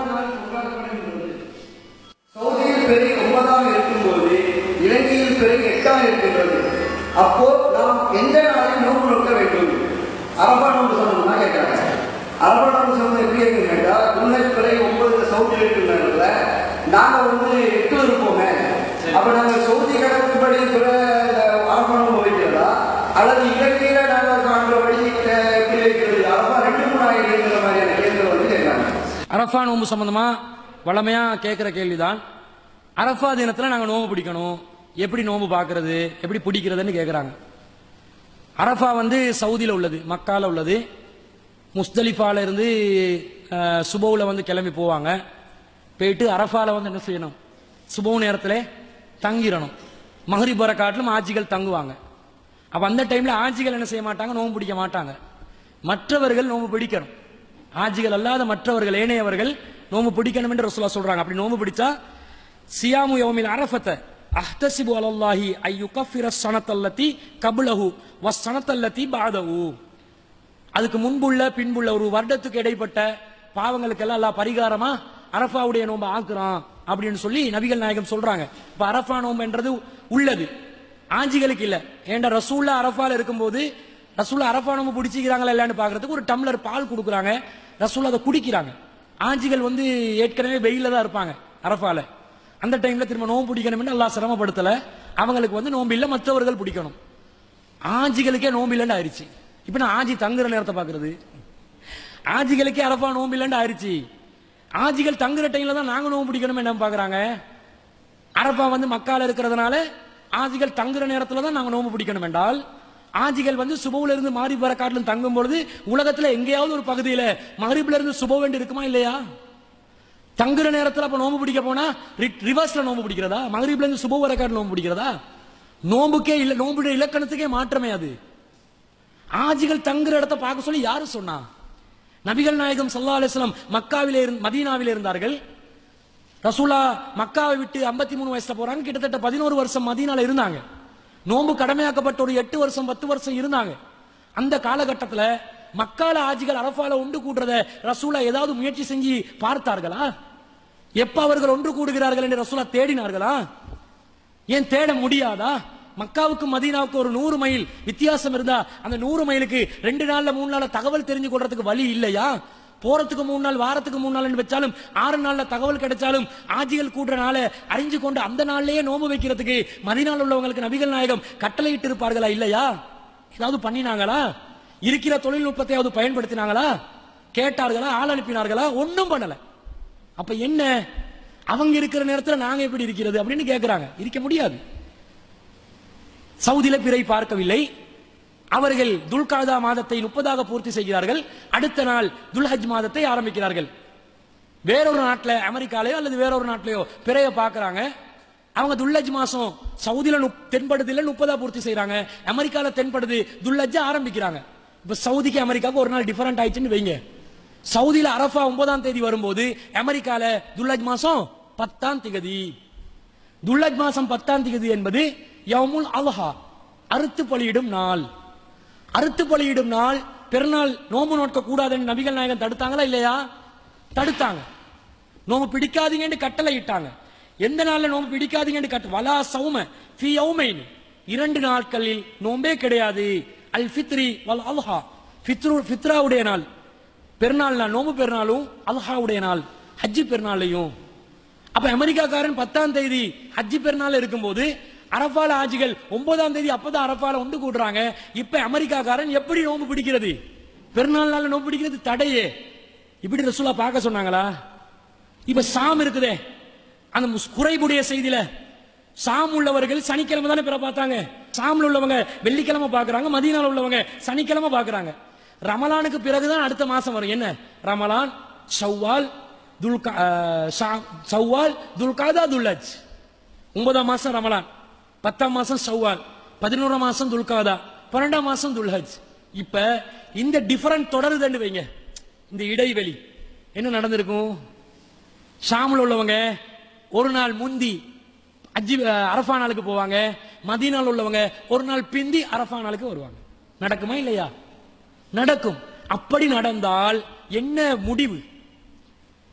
நாள் கொண்டாடப்படுகின்றது சவுதியில் பிறை ஒன்பதாம் இருக்கும்போது இலங்கையில் பிறை எட்டாம் இருக்கின்றது அப்போ நாம் எந்த நாளில் நோன்பு நோக்க வேண்டும் அரபா நோன்பு சொல்லணும்னா கேட்கிறாங்க அரபா நோன்பு சொல்லணும் எப்படி இருக்குன்னு கேட்டா துல்ஹஜ் பிறை ஒன்பது சவுதியில் இருக்கின்றதுல நாங்க வந்து எட்டு இருப்போமே அப்ப நாங்க சவுதி கணக்குப்படி பிற இந்த அரபா நோன்பு வைக்கிறதா அல்லது இலங்கையில நாங்க காண்றபடி அஹ், எப்படி வைக்கிறது அரபா ரெண்டு மூணு ஆயிரங்கிற மாதிரியான கேள்விகள் வந்து கேட்கிறாங்க அரஃபா நோன்பு சம்பந்தமா வளமையா கேட்கிற கேள்விதான் அரஃபா தினத்துல நாங்க நோன்பு பிடிக்கணும் எப்படி நோன்பு பார்க்கிறது எப்படி பிடிக்கிறதுன்னு கேக்குறாங்க அரஃபா வந்து சவுதியில உள்ளது மக்கால உள்ளது முஸ்தலிஃபால இருந்து அஹ், சுபவுல வந்து கிளம்பி போவாங்க போயிட்டு அரஃபால வந்து என்ன செய்யணும் சுபவு நேரத்துல தங்கிடணும் மஹரிப் வர காட்டிலும் ஆட்சிகள் தங்குவாங்க அப்ப அந்த டைம்ல ஆட்சிகள் என்ன செய்ய மாட்டாங்க நோன்பு பிடிக்க மாட்டாங்க மற்றவர்கள் நோன்பு பிடிக்கணும் ஆஜிகள் அல்லாத மற்றவர்கள் ஏனையவர்கள் நோன்பு பிடிக்கணும் என்று ரசூலா சொல்றாங்க அப்படி நோன்பு பிடிச்சா சியாமு யௌமில் அரஃபத்த அஹ்தசிபு அலல்லாஹி ஐ யுகஃபிர ஸனத்தல்லதி கப்லஹு வஸ் ஸனத்தல்லதி பஅதஹு அதுக்கு முன்புள்ள பின்புள்ள ஒரு வருடத்துக்கு இடைப்பட்ட பாவங்களுக்கெல்லாம் அல்லாஹ் பரிகாரமா அரஃபாவுடைய நோன்பு ஆக்குறான் அப்படின்னு சொல்லி நபிகள் நாயகம் சொல்றாங்க இப்ப அரஃபா நோன்புன்றது உள்ளது ஆஞ்சிகளுக்கு இல்ல ஏன்டா ரசூல்லா அரஃபால இருக்கும்போது ரசூல்லா அரஃபா நோன்பு பிடிச்சிக்கிறாங்களா இல்லையான்னு பாக்குறதுக்கு ஒரு டம்ளர் பால் கொடுக்குறாங்க ரசூல்லா அதை குடிக்கிறாங்க ஆஞ்சிகள் வந்து ஏற்கனவே வெயில தான் இருப்பாங்க அரஃபால அந்த டைம்ல திரும்ப நோன்பு பிடிக்கணும்னு அல்லாஹ் சிரமப்படுத்தல அவங்களுக்கு வந்து நோன்பு இல்ல மற்றவர்கள் பிடிக்கணும் ஆஞ்சிகளுக்கே நோம்பு இல்லைன்னு ஆயிடுச்சு இப்ப நான் ஆஜி தங்குற நேரத்தை பாக்குறது ஆஜிகளுக்கே அரப்பா நோம்பு இல்லைன்னு ஆயிடுச்சு ஆஜிகள் தங்குற டைம்ல தான் நாங்க நோம்பு பிடிக்கணும் என்ன பாக்குறாங்க அரப்பா வந்து மக்கால இருக்கிறதுனால ஆஜிகள் தங்குற நேரத்துல தான் நாங்க நோம்பு பிடிக்கணும் என்றால் ஆஜிகள் வந்து சுபவுல இருந்து மாறி வர காட்டிலும் தங்கும் பொழுது உலகத்துல எங்கேயாவது ஒரு பகுதியில மகரிப்ல இருந்து சுப வேண்டி இருக்குமா இல்லையா தங்குற நேரத்துல அப்ப நோம்பு பிடிக்க போனா ரி- ரிவர்ஸ்ல நோம்பு பிடிக்கிறதா மகரிப்ல இருந்து சுப வர காட்டில் நோம்பு பிடிக்கிறதா நோம்புக்கே இல்ல நோம்புடைய இலக்கணத்துக்கே மாற்றமே அது ஆஜிகள் தங்குற இடத்தை பார்க்க சொல்லி யாரு சொன்னா நபிகள் நாயகம் சல்லா அலிஸ்லாம் மக்காவிலே இருந்து மதீனாவிலே இருந்தார்கள் ரசூலா மக்காவை விட்டு 53 மூணு வயசுல போறாங்க கிட்டத்தட்ட பதினோரு வருஷம் மதீனால இருந்தாங்க நோன்பு கடமையாக்கப்பட்ட ஒரு எட்டு வருஷம் பத்து வருஷம் இருந்தாங்க அந்த காலகட்டத்துல மக்கால ஆஜிகள் அரஃபால ஒன்று கூடுறத ரசூலா ஏதாவது முயற்சி செஞ்சு பார்த்தார்களா எப்ப அவர்கள் ஒன்று கூடுகிறார்கள் என்று ரசூலா தேடினார்களா ஏன் தேட முடியாதா மக்காவுக்கு மதீனாவுக்கு ஒரு நூறு மைல் வித்தியாசம் இருந்தா அந்த நூறு மைலுக்கு ரெண்டு நாள்ல மூணு நாள்ல தகவல் தெரிஞ்சு கொள்றதுக்கு வழி இல்லையா போறதுக்கு மூணு நாள் வாரத்துக்கு மூணு நாள் வச்சாலும் ஆறு நாள்ல தகவல் கிடைச்சாலும் ஆஜிகள் கூடுற நாளை அறிஞ்சு கொண்டு அந்த நாள்லயே நோம்பு வைக்கிறதுக்கு மதினால உள்ளவங்களுக்கு நபிகள் நாயகம் கட்டளையிட்டு இருப்பார்களா இல்லையா ஏதாவது பண்ணினாங்களா இருக்கிற தொழில்நுட்பத்தையாவது பயன்படுத்தினாங்களா கேட்டார்களா ஆள் அனுப்பினார்களா ஒண்ணும் பண்ணல அப்ப என்ன அவங்க இருக்கிற நேரத்துல நாங்க எப்படி இருக்கிறது அப்படின்னு கேக்குறாங்க இருக்க முடியாது சவுதியில பிறை பார்க்கவில்லை அவர்கள் துல்காதா மாதத்தை முப்பதாக பூர்த்தி செய்கிறார்கள் அடுத்த நாள் துல்ஹஜ் மாதத்தை ஆரம்பிக்கிறார்கள் வேறொரு நாட்டுல அமெரிக்காலயோ அல்லது வேறொரு நாட்டிலேயோ பிறைய பார்க்கறாங்க அவங்க துல்லஜ் மாசம் சவுதியில நுப்- தென்படுதுல முப்பதா பூர்த்தி செய்றாங்க அமெரிக்கால தென்படுது துல்லஜ் ஆரம்பிக்கிறாங்க இப்ப சவுதிக்கு அமெரிக்காவுக்கு ஒரு நாள் டிஃபரெண்ட் ஆயிடுச்சுன்னு வைங்க சவுதியில அரஃபா ஒன்பதாம் தேதி வரும்போது அமெரிக்கால துல்லஜ் மாசம் பத்தாம் திகதி துல்லஜ் மாசம் பத்தாம் திகதி என்பது யவுமுல் அல்ஹா அறுத்து பலியிடும் நாள் அறுத்து பலியிடும் நாள் பெருநாள் நோன்பு நோட்க கூடாதுன்னு நபிகள் நாயகன் தடுத்தாங்களா இல்லையா தடுத்தாங்க நோம்பு பிடிக்காதீங்கன்னு கட்டளை இட்டாங்க எந்த நாள்ல நோம்பு பிடிக்காதீங்கன்னு கட்ட வலா சௌம ஃபி யௌமைன் இரண்டு நாட்களில் நோம்பே கிடையாது அல் ஃபித்ரி வல் அல்ஹா ஃபித்ரு ஃபித்ராவுடைய நாள் பெருநாள் நாள் நோம்பு பெருநாளும் அல்ஹாவுடைய நாள் ஹஜ்ஜி பெருநாளையும் அப்ப அமெரிக்காக்காரன் பத்தாம் தேதி ஹஜ்ஜி பெருநாள் இருக்கும்போது அரபால ஆஜிகள் ஒன்பதாம் தேதி அப்பதான் அரபால ஒன்று கூடுறாங்க இப்ப அமெரிக்காக்காரன் எப்படி நோம்பு பிடிக்கிறது பெருநாள் நாள்ல நோம்பு பிடிக்கிறது தடையே இப்படி ரசூலா பார்க்க சொன்னாங்களா இப்ப சாம் இருக்குதே அந்த முஸ்- குறைபுடைய செய்தியில சாம் உள்ளவர்கள் சனிக்கிழமை தானே பிற பார்த்தாங்க சாம்ல உள்ளவங்க வெள்ளிக்கிழமை பார்க்கறாங்க மதீனால உள்ளவங்க சனிக்கிழமை பார்க்கறாங்க ரமலானுக்கு பிறகுதான் அடுத்த மாசம் வரும் என்ன ரமலான் ஷவ்வால் துல்கா அஹ், ஷா- ஷவ்வால் துல்காதா துல்லஜ் ஒன்பதாம் மாசம் ரமலான் பத்தாம் மாசம் ஷவ்வால் பதினோராம் மாசம் துல்காதா பன்னெண்டாம் மாசம் துல்ஹஜ் இப்ப இந்த டிஃபரண்ட் தொடருதுன்னு வைங்க இந்த இடைவெளி என்ன நடந்திருக்கும் ஷாமில் உள்ளவங்க ஒரு நாள் முந்தி அஜி அஹ், அரஃபா நாளுக்கு போவாங்க மதீனால உள்ளவங்க ஒரு நாள் பிந்தி அரஃபா நாளுக்கு வருவாங்க நடக்குமா இல்லையா நடக்கும் அப்படி நடந்தால் என்ன முடிவு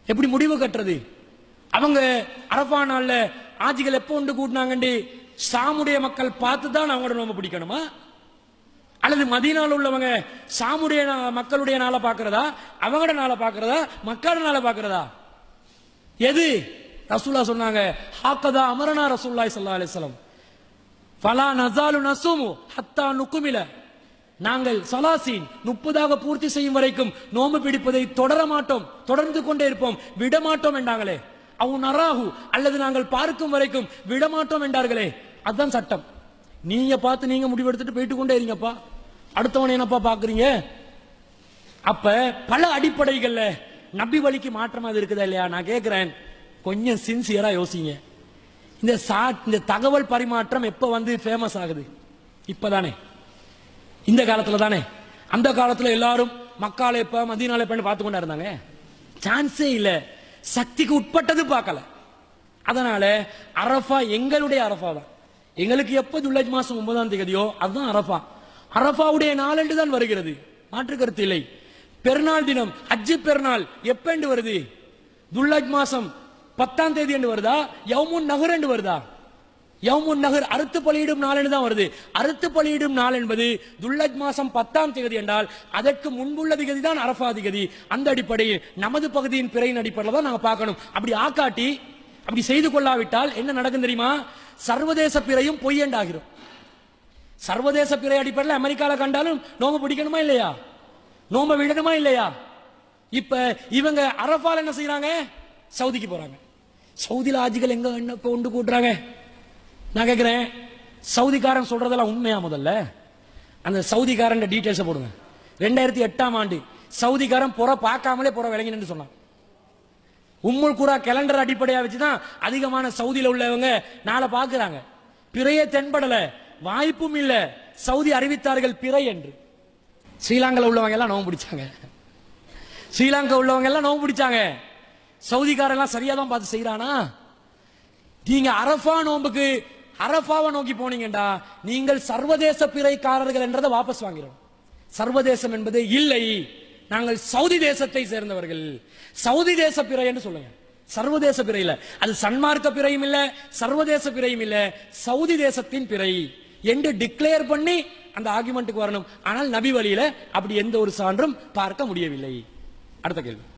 எப்படி முடிவு கட்டுறது அவங்க அரபா நாள்ல ஆஜிகள் எப்போ ஒன்று கூட்டினாங்கண்டி சாமுடைய மக்கள் பார்த்து தான் அவங்களோட நோம்பு பிடிக்கணுமா அல்லது மதீனால உள்ளவங்க சாமுடைய நா- மக்களுடைய நாளை பார்க்கறதா அவங்களோட நாளை பார்க்கறதா மக்களோட நாளை பார்க்கறதா எது ரசூலா சொன்னாங்க ஹாக்கதா அமரனா ரசூலுல்லாஹி ஸல்லல்லாஹு அலைஹி வஸல்லம் ஃபலா நஸாலு நஸுமு ஹத்தா நுக்குமில நாங்கள் சலாசீன் முப்பதாக பூர்த்தி செய்யும் வரைக்கும் நோம்பு பிடிப்பதை தொடர மாட்டோம் தொடர்ந்து கொண்டே இருப்போம் விட மாட்டோம் என்றாங்களே அவு நராஹு அல்லது நாங்கள் பார்க்கும் வரைக்கும் விட மாட்டோம் என்றார்களே அதுதான் சட்டம் நீங்க பார்த்து நீங்க முடிவெடுத்துட்டு போயிட்டு கொண்டே இருங்கப்பா அடுத்தவனை என்னப்பா பாக்குறீங்க அப்ப பல அடிப்படைகள்ல நபி வழிக்கு மாற்றமா அது இருக்குதா இல்லையா நான் கேட்கிறேன் கொஞ்சம் சின்சியரா யோசிங்க இந்த சா இந்த தகவல் பரிமாற்றம் எப்ப வந்து ஃபேமஸ் ஆகுது இப்பதானே இந்த காலத்துல தானே அந்த காலத்துல எல்லாரும் மக்கால எப்ப மதியனால எப்பன்னு பார்த்து கொண்டா இருந்தாங்க சான்ஸே இல்ல சக்திக்கு உட்பட்டது பார்க்கல அதனால அரஃபா எங்களுடைய அரஃபா தான் எங்களுக்கு எப்ப துல்லஜ் மாசம் ஒன்பதாம் தேதியோ அதுதான் அரஃபா அரஃபாவுடைய நாளன்று தான் வருகிறது மாற்று கருத்து இல்லை பெருநாள் தினம் ஹஜ்ஜு பெருநாள் எப்பண்டு வருது துல்லஜ் மாசம் பத்தாம் தேதி என்று வருதா யவுமுன் நகர் என்று வருதா யவுமுன் நகர் அறுத்து பலியிடும் நாள் என்று தான் வருது அறுத்து பலியிடும் நாள் என்பது துல்லஜ் மாசம் பத்தாம் தேதி என்றால் அதற்கு முன்புள்ள திகதி தான் அரஃபா திகதி அந்த அடிப்படையில் நமது பகுதியின் பிறையின் அடிப்படையில் தான் நாங்க பார்க்கணும் அப்படி ஆக்காட்டி அப்படி செய்து கொள்ளாவிட்டால் என்ன நடக்கும் தெரியுமா சர்வதேச பிறையும் பொய்யண்டாகிறோம் சர்வதேச பிறை அடிப்படையில் அமெரிக்கால கண்டாலும் நோம்பு பிடிக்கணுமா இல்லையா நோம்ப விடணுமா இல்லையா இப்ப இவங்க அரபால் என்ன செய்யறாங்க சவுதிக்கு போறாங்க சவுதியில ஆஜிகள் எங்க என்ன இப்ப ஒன்று கூட்டுறாங்க நான் கேட்கிறேன் சவுதிக்காரன் சொல்றதெல்லாம் உண்மையா முதல்ல அந்த சவுதிக்காரன் டீட்டெயில்ஸ் போடுங்க ரெண்டாயிரத்தி எட்டாம் ஆண்டு சவுதிக்காரன் புற பார்க்காமலே புற விளங்கினு சொன்னான் உம்முல் குரா கேலண்டர் அடிப்படையா வச்சுதான் அதிகமான சவுதியில உள்ளவங்க நாளை பார்க்கறாங்க பிறையே தென்படல வாய்ப்பும் இல்ல சவுதி அறிவித்தார்கள் பிறை என்று ஸ்ரீலங்கால உள்ளவங்க எல்லாம் நோவு பிடிச்சாங்க ஸ்ரீலங்கா உள்ளவங்க எல்லாம் நோவு பிடிச்சாங்க சவுதிக்காரெல்லாம் சரியா தான் பார்த்து செய்யறானா நீங்க அரஃபா நோம்புக்கு அரஃபாவை நோக்கி போனீங்கடா நீங்கள் சர்வதேச பிறைக்காரர்கள் என்றதை வாபஸ் வாங்கிறோம் சர்வதேசம் என்பது இல்லை நாங்கள் சவுதி தேசத்தை சேர்ந்தவர்கள் சவுதி தேச பிறை என்று சொல்லுங்க சர்வதேச பிறை இல்ல அது சன்மார்க்க பிறையும் இல்ல சர்வதேச பிறையும் இல்ல சவுதி தேசத்தின் பிறை என்று டிக்ளேர் பண்ணி அந்த ஆர்குமெண்ட்டுக்கு வரணும் ஆனால் நபி வழியில அப்படி எந்த ஒரு சான்றும் பார்க்க முடியவில்லை அடுத்த கேள்வி